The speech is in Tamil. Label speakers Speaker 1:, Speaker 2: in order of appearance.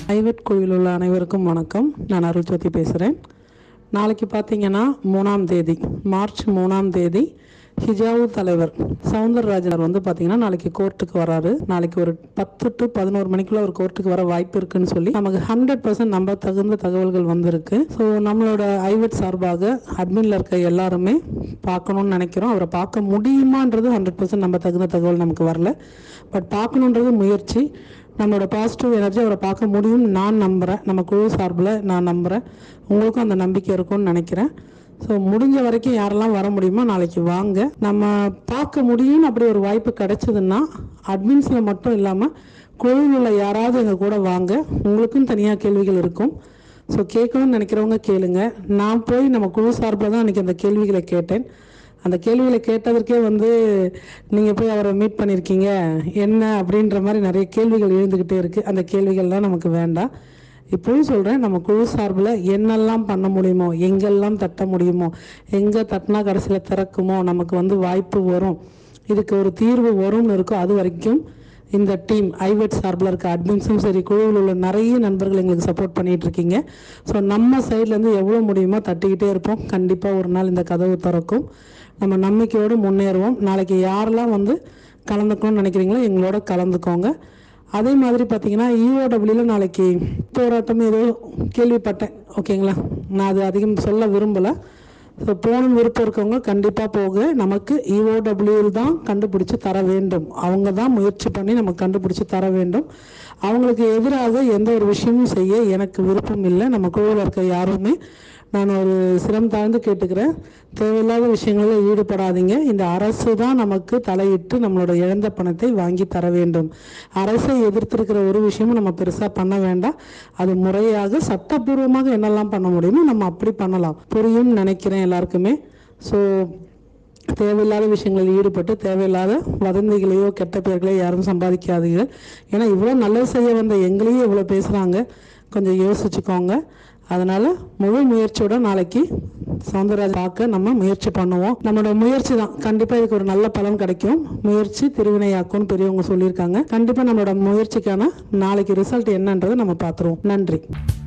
Speaker 1: பிரைவேட் குழுவில் உள்ள அனைவருக்கும் வணக்கம் நான் அருள்ஜோதி பேசுகிறேன் நாளைக்கு பார்த்தீங்கன்னா மூணாம் தேதி மார்ச் மூணாம் தேதி ஹிஜாவு தலைவர் சவுந்தரராஜன் வந்து பார்த்தீங்கன்னா நாளைக்கு கோர்ட்டுக்கு வராரு நாளைக்கு ஒரு பத்து டு பதினோரு மணிக்குள்ள ஒரு கோர்ட்டுக்கு வர வாய்ப்பு இருக்குன்னு சொல்லி நமக்கு ஹண்ட்ரட் பர்சன்ட் நம்ப தகுந்த தகவல்கள் வந்திருக்கு ஸோ நம்மளோட ஐவட் சார்பாக அட்மின்ல இருக்க எல்லாருமே பார்க்கணும்னு நினைக்கிறோம் அவரை பார்க்க முடியுமான்றது ஹண்ட்ரட் பர்சன்ட் நம்ப தகுந்த தகவல் நமக்கு வரல பட் பார்க்கணுன்றது முயற்சி நம்மளோட பாசிட்டிவ் எனர்ஜி அவரை பார்க்க முடியும்னு நான் நம்புகிறேன் நம்ம குழு சார்பில் நான் நம்புகிறேன் உங்களுக்கும் அந்த நம்பிக்கை இருக்கும்னு நினைக்கிறேன் ஸோ முடிஞ்ச வரைக்கும் யாரெல்லாம் வர முடியுமோ நாளைக்கு வாங்க நம்ம பார்க்க முடியும்னு அப்படி ஒரு வாய்ப்பு கிடைச்சதுன்னா அட்மின்ஸில் மட்டும் இல்லாமல் குழுவில் யாராவது எங்கள் கூட வாங்க உங்களுக்கும் தனியாக கேள்விகள் இருக்கும் ஸோ கேட்கணும்னு நினைக்கிறவங்க கேளுங்க நான் போய் நம்ம குழு சார்பில் தான் அன்றைக்கி அந்த கேள்விகளை கேட்டேன் அந்த கேள்விகளை கேட்டதற்கே வந்து நீங்கள் போய் அவரை மீட் பண்ணியிருக்கீங்க என்ன அப்படின்ற மாதிரி நிறைய கேள்விகள் எழுந்துக்கிட்டே இருக்குது அந்த கேள்விகள்லாம் நமக்கு வேண்டாம் இப்போவும் சொல்கிறேன் நம்ம குழு சார்பில் என்னெல்லாம் பண்ண முடியுமோ எங்கெல்லாம் தட்ட முடியுமோ எங்கே தட்டினா கடைசியில் திறக்குமோ நமக்கு வந்து வாய்ப்பு வரும் இதுக்கு ஒரு தீர்வு வரும்னு இருக்கோ அது வரைக்கும் இந்த டீம் ஐவெட் சார்பில் இருக்க அட்மின்ஸும் சரி குழுவில் உள்ள நிறைய நண்பர்கள் எங்களுக்கு சப்போர்ட் பண்ணிட்டு இருக்கீங்க ஸோ நம்ம சைட்லேருந்து எவ்வளோ முடியுமோ தட்டிக்கிட்டே இருப்போம் கண்டிப்பாக ஒரு நாள் இந்த கதவு திறக்கும் நம்ம நம்பிக்கையோடு முன்னேறுவோம் நாளைக்கு யாரெல்லாம் வந்து கலந்துக்கணும்னு நினைக்கிறீங்களோ எங்களோட கலந்துக்கோங்க அதே மாதிரி பார்த்தீங்கன்னா இஓடபிள்யூல நாளைக்கு போராட்டம் ஏதோ கேள்விப்பட்டேன் ஓகேங்களா நான் அது அதிகம் சொல்ல விரும்பலை ஸோ போகணும் விருப்பம் இருக்கவங்க கண்டிப்பாக போக நமக்கு இஓடபிள்யூவில் தான் கண்டுபிடிச்சு தர வேண்டும் அவங்க தான் முயற்சி பண்ணி நமக்கு கண்டுபிடிச்சு தர வேண்டும் அவங்களுக்கு எதிராக எந்த ஒரு விஷயமும் செய்ய எனக்கு விருப்பம் இல்லை நம்ம குழுவில் இருக்க யாருமே நான் ஒரு சிரம் தாழ்ந்து கேட்டுக்கிறேன் தேவையில்லாத விஷயங்களில் ஈடுபடாதீங்க இந்த அரசு தான் நமக்கு தலையிட்டு நம்மளோட இழந்த பணத்தை வாங்கி தர வேண்டும் அரசை எதிர்த்திருக்கிற ஒரு விஷயமும் நம்ம பெருசாக பண்ண வேண்டாம் அது முறையாக சட்டப்பூர்வமாக என்னெல்லாம் பண்ண முடியுமோ நம்ம அப்படி பண்ணலாம் புரியும் நினைக்கிறேன் எல்லாருக்குமே ஸோ தேவையில்லாத விஷயங்களில் ஈடுபட்டு தேவையில்லாத வதந்திகளையோ கெட்ட பெயர்களையோ யாரும் சம்பாதிக்காதீர்கள் ஏன்னா இவ்வளோ நல்லது செய்ய வந்த எங்களையும் இவ்வளோ பேசுகிறாங்க கொஞ்சம் யோசிச்சுக்கோங்க அதனால முழு முயற்சியோட நாளைக்கு சவுந்தரராஜ் பார்க்க நம்ம முயற்சி பண்ணுவோம் நம்மளோட முயற்சி தான் கண்டிப்பாக இதுக்கு ஒரு நல்ல பலன் கிடைக்கும் முயற்சி திருவினையாக்கும்னு பெரியவங்க சொல்லியிருக்காங்க கண்டிப்பாக நம்மளோட முயற்சிக்கான நாளைக்கு ரிசல்ட் என்னன்றதை நம்ம பார்த்துருவோம் நன்றி